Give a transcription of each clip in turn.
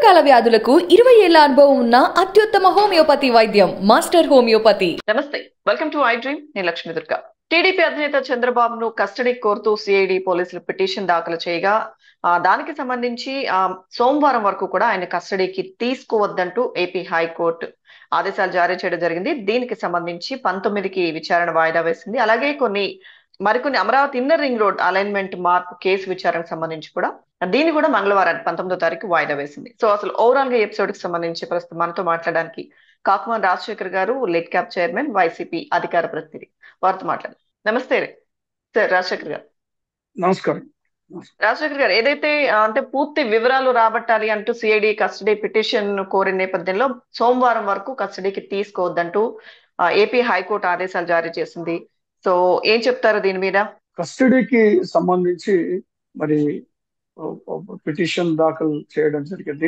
దీర్ఘకాల వ్యాధులకు ఇరవై ఏళ్ల అనుభవం ఉన్న అత్యుత్తమ హోమియోపతి వైద్యం మాస్టర్ హోమియోపతి నమస్తే వెల్కమ్ టు ఐ డ్రీమ్ నేను లక్ష్మీ దుర్గా టీడీపీ అధినేత చంద్రబాబును కస్టడీ కోరుతూ సిఐడి పోలీసులు పిటిషన్ దాఖలు చేయగా ఆ, దానికి సంబంధించి ఆ, సోమవారం వరకు కూడా ఆయన కస్టడీకి తీసుకోవద్దంటూ ఏపీ హైకోర్టు ఆదేశాలు జారీ చేయడం జరిగింది దీనికి సంబంధించి పంతొమ్మిదికి విచారణ వాయిదా వేసింది అలాగే కొన్ని మరికొన్ని Amaravati inner ring road alignment మార్పు కేసు విచారణకు సంబంధించి కూడా దీన్ని కూడా మంగళవారం పంతొమ్మిదో తారీఖు వాయిదా వేసింది సో అసలు ఓవరాల్ గా ఎపిసోడ్ కి సంబంధించి ప్రస్తుతం మనతో మాట్లాడడానికి కాకుమాన్ రాజశేఖర్ గారు లెట్ క్యాప్ చైర్మన్ వైసీపీ అధికార ప్రతినిధి వారితో మాట్లాడారు నమస్తే సార్ రాజశేఖర్ గారు నమస్కారం రాజశేఖర్ గారు ఏదైతే ఆ, అంటే పూర్తి వివరాలు రాబట్టాలి అంటూ సిఐడి కస్టడీ పిటిషన్ కోరిన నేపథ్యంలో సోమవారం వరకు కస్టడీకి తీసుకోవద్దంటూ ఆ, ఏపీ హైకోర్టు ఆదేశాలు జారీ చేసింది సో ఏం చెప్తారు దీని మీద కస్టడీకి సంబంధించి మరి పిటిషన్ దాఖలు చేయడం జరిగింది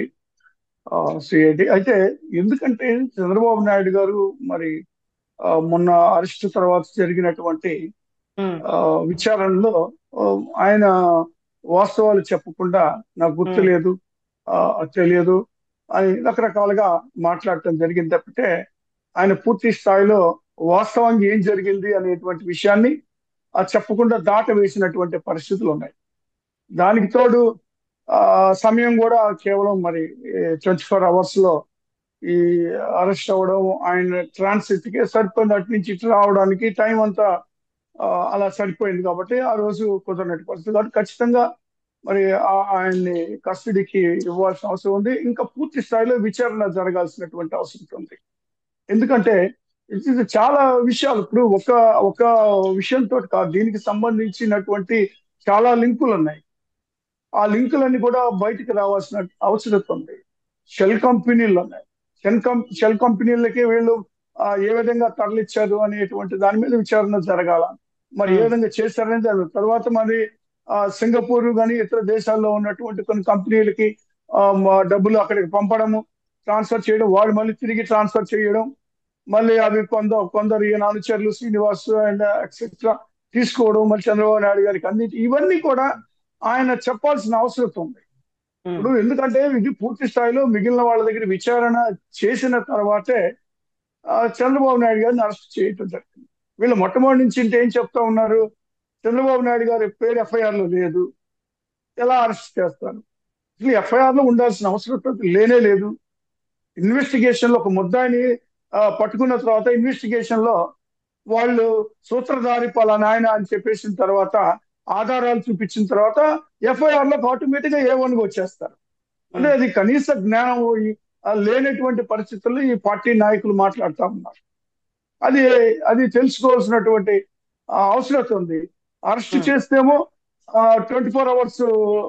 సిఐడి అయితే ఎందుకంటే చంద్రబాబు నాయుడు గారు మరి ఆ, మొన్న అరెస్ట్ తర్వాత జరిగినటువంటి ఉమ్, ఆ, విచారణలో ఆ, ఆయన వాస్తవాలు చెప్పకుండా నాకు గుర్తులేదు ఆ, తెలియదు అని రకరకాలుగా మాట్లాడటం జరిగింది తప్పితే ఆయన పూర్తి స్థాయిలో వాస్తవంగా ఏం జరిగింది అనేటువంటి విషయాన్ని ఆ చెప్పకుండా దాట వేసినటువంటి పరిస్థితులు ఉన్నాయి దానికి తోడు ఆ సమయం కూడా కేవలం మరి ట్వంటీ ఫోర్ అవర్స్ లో ఈ అరెస్ట్ అవ్వడం ఆయన ట్రాన్సిట్ కి సరిపోయింది అటు నుంచి ఇటు రావడానికి టైం అంతా ఆ, అలా సరిపోయింది కాబట్టి ఆ రోజు కుదరనట్టు పరిస్థితి కాబట్టి ఖచ్చితంగా మరి ఆ- ఆయన్ని కస్టడీకి ఇవ్వాల్సిన అవసరం ఉంది ఇంకా పూర్తి స్థాయిలో విచారణ జరగాల్సినటువంటి అవసరం ఉంది ఎందుకంటే ఇది చాలా విషయాలు ఇప్పుడు ఒక ఒక విషయంతో కాదు దీనికి సంబంధించినటువంటి చాలా లింకులు ఉన్నాయి ఆ లింకులన్నీ కూడా బయటికి రావాల్సిన అవసరం ఉంది షెల్ కంపెనీలు ఉన్నాయి షెల్ కం షెల్ కంపెనీలకి వీళ్ళు ఆ, ఏ విధంగా తరలిచ్చారు అనేటువంటి దాని మీద విచారణ జరగాల మరి ఏ Hmm. విధంగా చేశారని జరగదు తర్వాత మరి ఆ, సింగపూర్ కానీ ఇతర దేశాల్లో ఉన్నటువంటి కొన్ని కంపెనీలకి ఆ, మ- డబ్బులు అక్కడికి పంపడము ట్రాన్స్ఫర్ చేయడం వాళ్ళు మళ్ళీ తిరిగి ట్రాన్స్ఫర్ చేయడం మళ్ళీ అవి కొందరు కొందరు ఈయన అనుచరులు శ్రీనివాస్ అండ్ ఎక్సెట్రా తీసుకోవడం మళ్ళీ చంద్రబాబు నాయుడు గారికి అంది ఇవన్నీ కూడా ఆయన చెప్పాల్సిన అవసరం ఉంది ఉమ్, ఇప్పుడు ఎందుకంటే ఇది పూర్తి స్థాయిలో మిగిలిన వాళ్ళ దగ్గర విచారణ చేసిన తర్వాతే ఆ, చంద్రబాబు నాయుడు గారిని అరెస్ట్ చేయటం జరిగింది వీళ్ళు మొట్టమొదటి నుంచి ఇంటే ఏం చెప్తా ఉన్నారు చంద్రబాబు నాయుడు గారి పేరు ఎఫ్ఐఆర్ లో లేదు ఎలా అరెస్ట్ చేస్తారు అసలు ఎఫ్ఐఆర్ లో ఉండాల్సిన అవసరం లేనే లేదు ఇన్వెస్టిగేషన్ లో ఒక ముద్దాయిని ఆ, పట్టుకున్న తర్వాత ఇన్వెస్టిగేషన్ లో వాళ్ళు సూత్రధారి పలానా ఆయన అని చెప్పేసిన తర్వాత ఆధారాలు చూపించిన తర్వాత ఎఫ్ఐఆర్ లో ఆటోమేటిక్ గా ఏ వన్ వచ్చేస్తారు అంటే అది కనీస జ్ఞానం ఈ- ఆ లేనటువంటి పరిస్థితుల్లో ఈ పార్టీ నాయకులు మాట్లాడుతూ ఉన్నారు అది అది తెలుసుకోవాల్సినటువంటి ఆ, అవసరం ఉంది అరెస్ట్ Hmm. చేస్తేమో ట్వంటీ ఫోర్ అవర్స్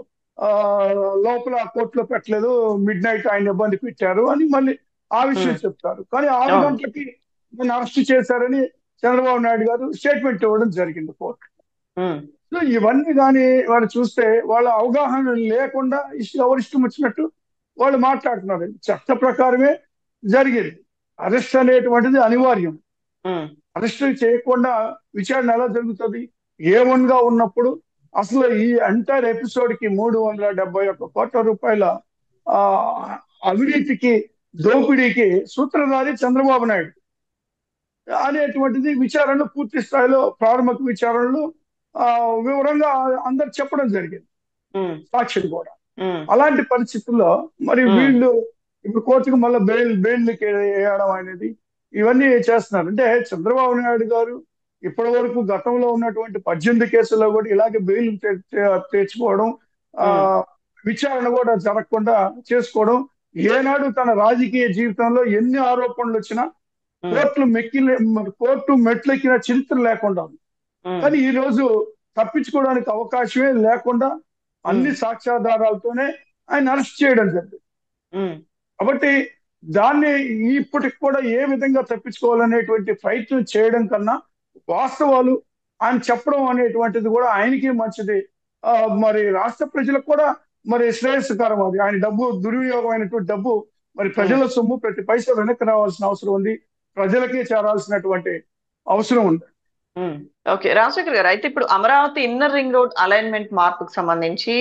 లోపల కోర్టులో పెట్టలేదు మిడ్ నైట్ ఆయన ఇబ్బంది పెట్టారు అని మళ్ళీ ఆ విషయం Hmm. చెప్తారు కానీ ఆరు అవును. గంటలకి నేను అరెస్ట్ చేశారని చంద్రబాబు నాయుడు గారు స్టేట్మెంట్ ఇవ్వడం జరిగింది కోర్టు ఉమ్, సో ఇవన్నీ కానీ వాళ్ళు చూస్తే వాళ్ళ అవగాహన లేకుండా ఇష్ట- ఎవరు ఇష్టం వచ్చినట్టు వాళ్ళు మాట్లాడుతున్నారు చట్ట ప్రకారమే జరిగింది అరెస్ట్ అనేటువంటిది అనివార్యం ఉమ్, అరెస్ట్ చేయకుండా విచారణ ఎలా జరుగుతుంది ఏ వన్ గా ఉన్నప్పుడు అసలు ఈ ఎంటైర్ ఎపిసోడ్ కి మూడు వందల డెబ్బై ఒక్క కోట్ల రూపాయల ఆ అవినీతికి దోపిడీకి సూత్రధారి చంద్రబాబు నాయుడు అనేటువంటిది విచారణ పూర్తి స్థాయిలో ప్రారంభక విచారణలో ఆ వివరంగా అందరు చెప్పడం జరిగింది ఉమ్, సాక్షులు కూడా ఉమ్, అలాంటి పరిస్థితుల్లో మరి Hmm. వీళ్ళు ఇప్పుడు కోర్టుకు మళ్ళీ బెయిల్ బెయిల్కి వేయడం అనేది ఇవన్నీ చేస్తున్నారు అంటే చంద్రబాబు నాయుడు గారు ఇప్పటి వరకు గతంలో ఉన్నటువంటి పద్దెనిమిది కేసుల్లో కూడా ఇలాగే బెయిల్ తె- తె- తెచ్చుకోవడం ఆ విచారణ కూడా జరగకుండా చేసుకోవడం ఏనాడు తన రాజకీయ జీవితంలో ఎన్ని ఆరోపణలు వచ్చినా ఉమ్, కోర్టులు మెక్కి కోర్టు మెట్లెక్కిన చరిత్ర లేకుండా ఉంది ఉమ్, కానీ ఈ రోజు తప్పించుకోవడానికి అవకాశమే లేకుండా అన్ని సాక్ష్యాధారాలతోనే ఆయన అరెస్ట్ చేయడం జరిగింది ఉమ్, కాబట్టి దాన్ని ఇప్పటికి కూడా ఏ విధంగా తప్పించుకోవాలనేటువంటి ప్రయత్నం చేయడం కన్నా వాస్తవాలు ఆయన చెప్పడం అనేటువంటిది కూడా ఆయనకి మంచిది ఆ, మరి రాష్ట్ర ప్రజలకు కూడా మరి శ్రేయస్కరం అది ఆయన డబ్బు దుర్వినియోగం అయినటువంటి డబ్బు మరి ప్రజల సొమ్ము ప్రతి పైసా వెనక్కి రావాల్సిన అవసరం ఉంది ప్రజలకే చేరాల్సినటువంటి అవసరం ఉంది ఉమ్, ఓకే రాజశేఖర్ గారు అయితే ఇప్పుడు Amaravati inner ring road alignment మార్పుకు సంబంధించి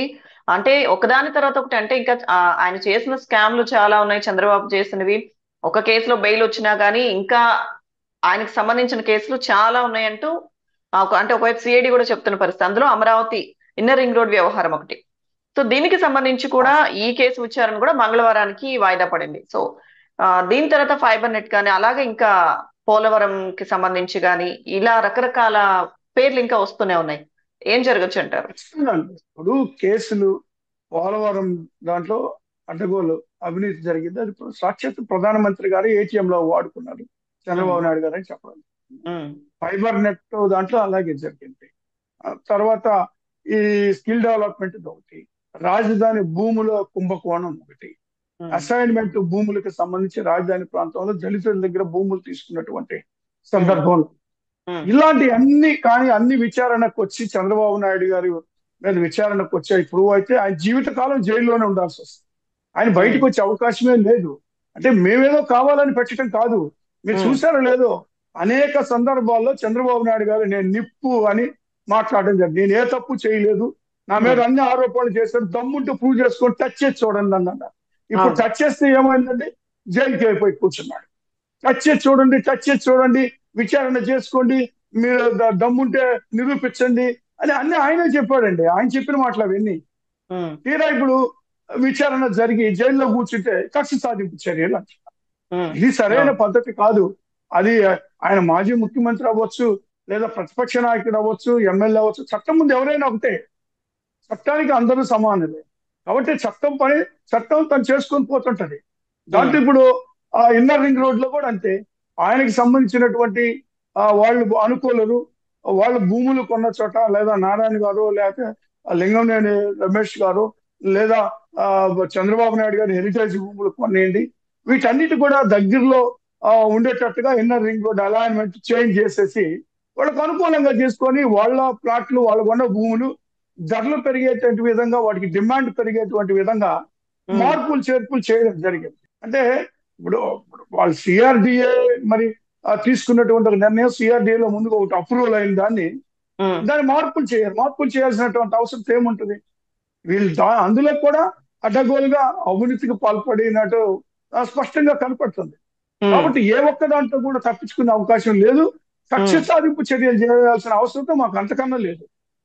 అంటే ఒకదాని తర్వాత ఒకటి అంటే ఇంకా ఆ, ఆయన చేసిన స్కామ్లు చాలా ఉన్నాయి చంద్రబాబు చేసినవి ఒక కేసులో బెయిల్ వచ్చినా కానీ ఇంకా ఆయనకు సంబంధించిన కేసులు చాలా ఉన్నాయంటూ ఆ, ఒక- అంటే ఒకవైపు సిఐడి కూడా చెప్తున్న పరిస్థితి అందులో అమరావతి ఇన్నర్ రింగ్ రోడ్ వ్యవహారం ఒకటి సో దీనికి సంబంధించి కూడా ఈ కేసు విచారణ కూడా మంగళవారానికి వాయిదా పడింది సో ఆ, దీని తర్వాత ఫైబర్ నెట్ కానీ అలాగే ఇంకా పోలవరం కి సంబంధించి కానీ ఇలా రకరకాల పేర్లు ఇంకా వస్తూనే ఉన్నాయి ఏం జరగచ్చు అంటారు ఖచ్చితంగానండి. ఇప్పుడు కేసులు పోలవరం దాంట్లో అడ్డగోలు అవినీతి జరిగింది అది సాక్షాత్ ప్రధానమంత్రి గారు ఏటీఎం లో వాడుకున్నారు చంద్రబాబు నాయుడు గారు అని చెప్పాలి ఉమ్, ఫైబర్ నెట్ దాంట్లో అలాగే జరిగింది ఆ తర్వాత ఈ స్కిల్ డెవలప్మెంట్ ఒకటి రాజధాని భూముల కుంభకోణం ఒకటి ఉమ్, అసైన్మెంట్ భూములకు సంబంధించి రాజధాని ప్రాంతంలో దళితుల దగ్గర భూములు తీసుకున్నటువంటి సందర్భంలో ఉమ్, ఇలాంటి అన్ని కానీ అన్ని విచారణకు వచ్చి చంద్రబాబు నాయుడు గారి మీద విచారణకు వచ్చాయి ప్రూవ్ అయితే ఆయన జీవితకాలం జైల్లోనే ఉండాల్సి వస్తుంది ఆయన బయటకు వచ్చే అవకాశమే లేదు అంటే మేమేదో కావాలని పెట్టడం కాదు మీరు Hmm. చూసారో లేదో అనేక సందర్భాల్లో చంద్రబాబు నాయుడు గారు నేను నిప్పు అని మాట్లాడడం జరిగింది నేను ఏ తప్పు చేయలేదు నా మీద అన్ని ఆరోపణలు చేశాడు దమ్ముంటూ ప్రూవ్ చేసుకొని టచ్ చేసి చూడండి అన్న ఇప్పుడు అవును. టచ్ చేస్తే ఏమైందంటే జైలుకి అయిపోయి కూర్చున్నాడు టచ్ చేసి చూడండి టచ్ చేసి చూడండి విచారణ చేసుకోండి మీరు ద- దమ్ముంటే నిరూపించండి అని అన్ని ఆయనే చెప్పాడండి ఆయన చెప్పిన మాటలు అవన్నీ ఉమ్, తీరా ఇప్పుడు విచారణ జరిగి జైల్లో కూర్చుంటే కక్ష సాధింపు చర్యలు అంటారు. ఉమ్, ఇది సరైన పద్ధతి కాదు అది ఆయన మాజీ ముఖ్యమంత్రి అవ్వచ్చు లేదా ప్రతిపక్ష నాయకుడు అవ్వచ్చు ఎమ్మెల్యే అవ్వచ్చు చట్టం ముందు ఎవరైనా ఒకటే చట్టానికి అందరూ సమానులే కాబట్టి చట్టం పని చట్టం తను చేసుకొని పోతుంటది దాంట్లో ఇప్పుడు ఆ ఇన్నర్ రింగ్ రోడ్ లో కూడా అంతే ఆయనకి సంబంధించినటువంటి ఆ వాళ్ళు అనుకూలరు వాళ్ళు భూములు కొన్న చోట లేదా నారాయణ గారు లేకపోతే ఆ లింగంనేని రమేష్ గారు లేదా ఆ చంద్రబాబు నాయుడు గారి హెరిటేజ్ భూములు కొనేయండి వీటన్నిటి కూడా దగ్గరలో ఆ, ఉండేటట్టుగా inner ring road alignment change చేసేసి వాళ్ళకు అనుకూలంగా చేసుకొని వాళ్ళ ప్లాట్లు వాళ్ళ కొన్న భూములు ధరలు పెరిగేటువంటి విధంగా వాటికి డిమాండ్ పెరిగేటువంటి విధంగా ఉమ్, మార్పులు చేర్పులు చేయడం జరిగింది అంటే ఇప్పుడు ఇప్పుడు వాళ్ళు సిఆర్డిఏ మరి ఆ, తీసుకున్నటువంటి ఒక నిర్ణయం సిఆర్డిఏ లో ముందుగా ఒకటి అప్రూవల్ అయిన దాన్ని ఉమ్, దాన్ని మార్పులు చేయాలి మార్పులు చేయాల్సినటువంటి అవసరం ఏముంటుంది వీళ్ళు దా అందులో కూడా అడ్డగోలుగా అవినీతికి పాల్పడినట్టు ఆ, స్పష్టంగా కనపడుతుంది ఉమ్. కాబట్టి ఏ ఒక్క దాంట్లో కూడా తప్పించుకునే అవకాశం లేదు కక్ష Hmm. సాధింపు చర్యలు చేయాల్సిన అవసరం మాకు అంతకన్నా లేదు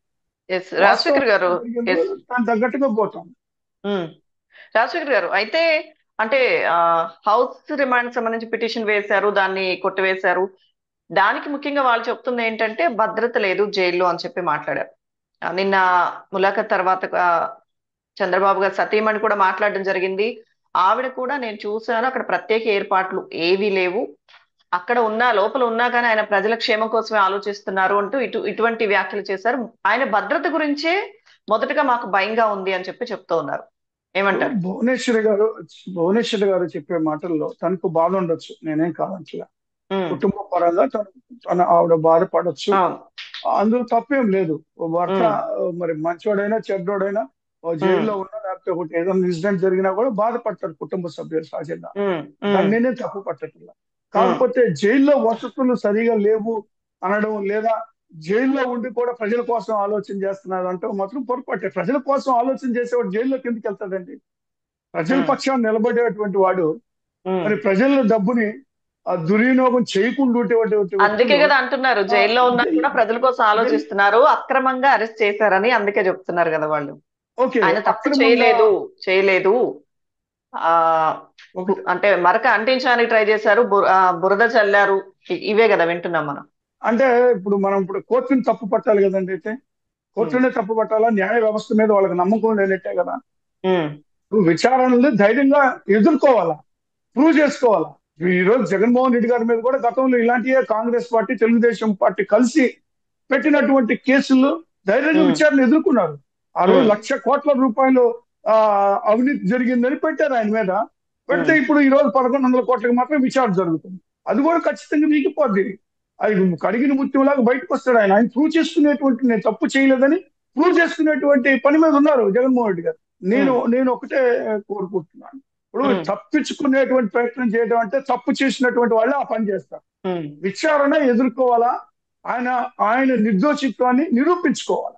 ఎస్ రాజశేఖర్ గారు ఎస్ దానికి తగ్గట్టుగా పోతాం ఉమ్. రాజశేఖర్ గారు అయితే అంటే ఆ, హౌస్ రిమాండ్ సంబంధించి పిటిషన్ వేశారు దాన్ని కొట్టివేశారు దానికి ముఖ్యంగా వాళ్ళు చెప్తుంది ఏంటంటే భద్రత లేదు జైల్లో అని చెప్పి మాట్లాడారు ఆ, నిన్న ములాఖత్ తర్వాత ఆ, చంద్రబాబు గారు సతీమణి కూడా మాట్లాడడం జరిగింది ఆవిడ కూడా నేను చూశాను అక్కడ ప్రత్యేక ఏర్పాట్లు ఏవీ లేవు అక్కడ ఉన్నా లోపల ఉన్నా కానీ ఆయన ప్రజల క్షేమం కోసమే ఆలోచిస్తున్నారు అంటూ ఇటు ఇటువంటి వ్యాఖ్యలు చేశారు ఆయన భద్రత గురించే మొదటగా మాకు భయంగా ఉంది అని చెప్పి చెప్తూ ఉన్నారు ఏమంటారు భువనేశ్వరి గారు భువనేశ్వరి గారు చెప్పే మాటల్లో తనకు బాధ ఉండొచ్చు నేనేం కాదంటలే ఉమ్, కుటుంబ పరంగా తను తన ఆవిడ బాధపడొచ్చు అవును అందులో తప్పేం లేదు ఓ భర్త మరి మంచోడైనా చెడ్డోడైనా ఓ జైల్లో ఉన్నా లేకపోతే ఒకటి ఏదైనా ఇన్సిడెంట్ జరిగినా కూడా బాధపడతారు కుటుంబ సభ్యులు సహజంగా ఉమ్, ఉమ్, దాన్ని నేనే తప్పు పట్టట్లా కాకపోతే జైల్లో వసతులు సరిగా లేవు అనడం లేదా జైల్లో ఉండి కూడా ప్రజల కోసం ఆలోచన చేస్తున్నారు అంటే మాత్రం పొరపాటే ప్రజల కోసం ఆలోచన చేసేవాడు జైల్లో కిందకి వెళ్తాడండి ప్రజల Hmm. పక్షాన్ని నిలబడేటువంటి వాడు ఉమ్. మరి ప్రజల డబ్బుని ఆ దుర్వినియోగం చేయకుండా ఉండేటువంటి అందుకే కదా అంటున్నారు జైల్లో ఉన్నా కూడా ప్రజల కోసం ఆలోచిస్తున్నారు అక్రమంగా అరెస్ట్ చేశారని అందుకే చెప్తున్నారు కదా వాళ్ళు ఓకే ఆయన తప్పు అక్రమంగా- చేయలేదు చేయలేదు ఆ ఓకే. అంటే మరక అంటించడానికి ట్రై చేశారు బు- ఆ, బురద చల్లారు ఇ- ఇవే కదా వింటున్నాం మనం అంటే ఇప్పుడు మనం ఇప్పుడు కోర్టుని తప్పు పట్టాలి కదండి అయితే కోర్టునే తప్పు పట్టాలా న్యాయ వ్యవస్థ మీద వాళ్ళకి నమ్మకం లేనట్టే కదా ఉమ్, ఇప్పుడు విచారణలు ధైర్యంగా ఎదుర్కోవాలా ప్రూవ్ చేసుకోవాలా ఈ రోజు జగన్మోహన్ రెడ్డి గారి మీద కూడా గతంలో ఇలాంటివే కాంగ్రెస్ పార్టీ తెలుగుదేశం పార్టీ కలిసి పెట్టినటువంటి కేసులు ధైర్యంగా Hmm. విచారణ ఎదుర్కొన్నారు ఆ రోజు Hmm. లక్ష కోట్ల రూపాయలు ఆ అవినీతి జరిగిందని పెట్టారు ఆయన మీద పెడితే ఇప్పుడు ఈ రోజు పదకొండు వందల కోట్లకి మాత్రం విచారణ జరుగుతుంది అది కూడా ఖచ్చితంగా వీగిపోద్ది అది కడిగిన ముత్యంలాగా బయటకు వస్తాడు ఆయన ఆయన ప్రూవ్ చేసుకునేటువంటి నేను తప్పు చేయలేదని ప్రూవ్ చేసుకునేటువంటి పని మీద ఉన్నారు జగన్మోహన్ రెడ్డి గారు నేను నేను ఒకటే కోరుకుంటున్నాను ఇప్పుడు Hmm. తప్పించుకునేటువంటి ప్రయత్నం చేయడం అంటే తప్పు చేసినటువంటి వాళ్ళే ఆ పని చేస్తారు ఉమ్, విచారణ ఎదుర్కోవాలా ఆయన ఆయన నిర్దోషిత్వాన్ని నిరూపించుకోవాలా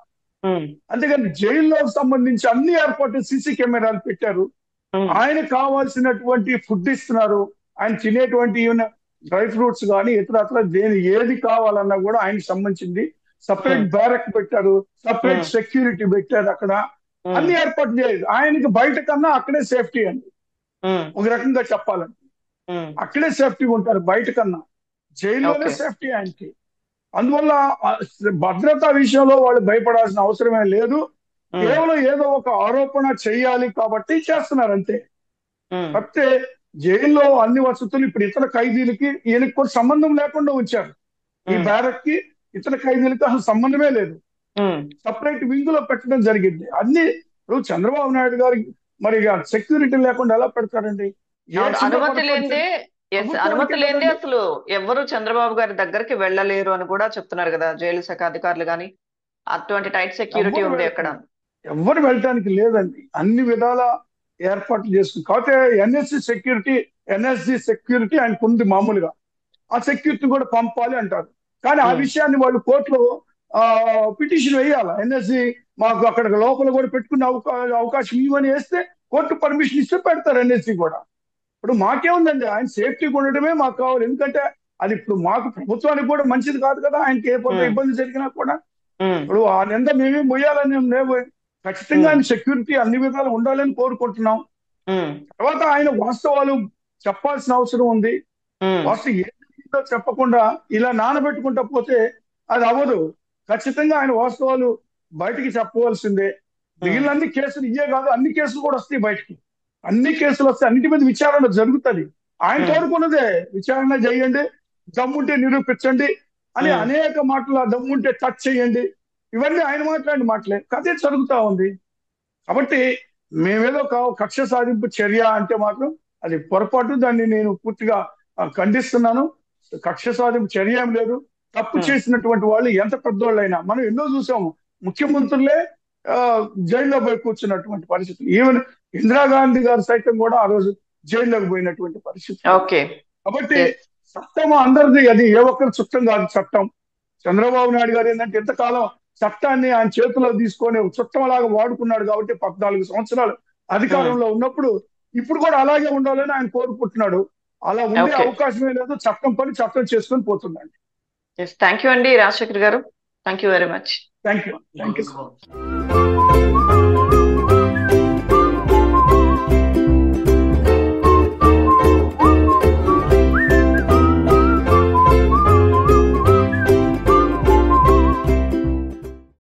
ఉమ్, అందుకని జైల్లో సంబంధించి అన్ని ఏర్పాట్లు సీసీ కెమెరాలు పెట్టారు ఉమ్, ఆయన కావాల్సినటువంటి ఫుడ్ ఇస్తున్నారు ఆయన తినేటువంటి ఈవెన్ డ్రై ఫ్రూట్స్ కానీ ఇతర అట్లా దేని ఏది కావాలన్నా కూడా ఆయనకి సంబంధించింది సపరేట్ Hmm. బ్యారక్ పెట్టారు సపరేట్ Hmm. సెక్యూరిటీ పెట్టారు అక్కడ ఉమ్, అన్ని ఏర్పాట్లు చేయలేదు ఆయనకి బయట కన్నా అక్కడే సేఫ్టీ అండి ఉమ్, ఒక రకంగా చెప్పాలంటే ఉమ్, అక్కడే సేఫ్టీ ఉంటారు బయట కన్నా జైల్లోనే Okay. సేఫ్టీ ఆయనకి అందువల్ల ఆ భద్రతా విషయంలో వాళ్ళు భయపడాల్సిన అవసరమే లేదు ఉమ్, కేవలం ఏదో ఒక ఆరోపణ చేయాలి కాబట్టి చేస్తున్నారు అంతే ఉమ్, కాకపోతే జైల్లో అన్ని వసతులు ఇప్పుడు ఇతర ఖైదీలకి ఈయనకి కూడా సంబంధం లేకుండా ఉంచారు ఈ ఉమ్, బ్యారక్ కి ఇతర ఖైదీలకి అసలు సంబంధమే లేదు ఉమ్, సపరేట్ వింగ్ లో పెట్టడం జరిగింది అన్ని ఇప్పుడు చంద్రబాబు నాయుడు గారికి మరి సెక్యూరిటీ లేకుండా ఎలా పెడతారండి ఏ అవును, చిన్న అనుమతి పొరపాటు లేదే ఎస్ ప్రభుత్వానికి అనుమతి లేదే కదండి. అసలు ఎవరు చంద్రబాబు గారి దగ్గరికి వెళ్ళలేరు అని కూడా చెప్తున్నారు కదా జైలు శాఖ అధికారులు గాని అటువంటి టైట్ సెక్యూరిటీ ఎవ్వరు ఉంది అక్కడ ఎవ్వరు వెళ్ళటానికి లేదండి అన్ని విధాల ఏర్పాట్లు చేసుకుని కాకపోతే ఎన్ఎస్సి సెక్యూరిటీ ఎన్ఎస్సి సెక్యూరిటీ ఆయనకు ఉంది మామూలుగా ఆ సెక్యూరిటీ కూడా పంపాలి అంటారు కానీ ఆ Hmm. విషయాన్ని వాళ్ళు కోర్టులో ఆ పిటిషన్ వేయాలి ఎన్ఎస్సి మాకు అక్కడ లోపల కూడా పెట్టుకునే అవకా అవకాశం ఇవ్వని వేస్తే కోర్టు పర్మిషన్ ఇస్తే పెడతారు ఎన్ఎస్సి కూడా ఇప్పుడు మాకేముందండి ఆయన సేఫ్టీ ఉండడమే మాకు కావాలి ఎందుకంటే అది ఇప్పుడు మాకు ప్రభుత్వానికి కూడా మంచిది కాదు కదా ఆయనకి ఏ కొంత Hmm. ఇబ్బంది జరిగినా కూడా ఉమ్, ఇప్పుడు ఆ నింద మేమే మొయ్యాలని ఏం లేవు ఖచ్చితంగా ఆయన సెక్యూరిటీ అన్ని విధాలు ఉండాలని కోరుకుంటున్నాం ఉమ్, తర్వాత ఆయన వాస్తవాలు చెప్పాల్సిన అవసరం ఉంది ఉమ్, వాస్తవం ఏంటో చెప్పకుండా ఇలా నానబెట్టుకుంటా పోతే అది అవ్వదు ఖచ్చితంగా ఆయన వాస్తవాలు బయటికి చెప్పవలసిందే మిగిలిన అన్ని కేసులు ఇవే కాదు అన్ని కేసులు కూడా వస్తాయి బయటికి అన్ని కేసులు వస్తాయి అన్నిటి మీద విచారణ జరుగుతుంది ఆయన Hmm. కోరుకున్నదే విచారణ చేయండి దమ్ముంటే నిరూపించండి అని Hmm. అనేక మాటలు ఆ దమ్ముంటే టచ్ చేయండి ఇవన్నీ ఆయన మాట్లాడిన మాటలే కథే జరుగుతా ఉంది కాబట్టి మేమేదో కా- కక్ష సాధింపు చర్య అంటే మాత్రం అది పొరపాటు దాన్ని నేను పూర్తిగా ఆ, ఖండిస్తున్నాను కక్ష సాధింపు చర్య ఏం లేదు తప్పు Hmm. చేసినటువంటి వాళ్ళు ఎంత పెద్దోళ్ళైనా మనం ఎన్నో చూసాము ముఖ్యమంత్రులే ఆ, జైల్లో పోయి కూర్చున్నటువంటి పరిస్థితులు ఈవెన్ ఇందిరాగాంధీ గారు సైతం కూడా ఆ రోజు జైల్లోకి పోయినటువంటి పరిస్థితి ఓకే కాబట్టి Yes. చట్టం అందరిది అది ఏ ఒక్కరి చుట్టం కాదు చట్టం చంద్రబాబు నాయుడు గారు ఏంటంటే ఎంతకాలం చట్టాన్ని ఆయన చేతిలో తీసుకొని ఒక చుట్టంలాగా వాడుకున్నాడు కాబట్టి పద్నాలుగు సంవత్సరాలు అధికారంలో ఉన్నప్పుడు ఇప్పుడు కూడా అలాగే ఉండాలని ఆయన కోరుకుంటున్నాడు అలా ఉండే Okay. అవకాశమే లేదు చట్టం పని చట్టం చేసుకొని పోతుందండి ఎస్ థ్యాంక్ యూ అండి రాజశేఖర్ గారు thank you very much thank you thank you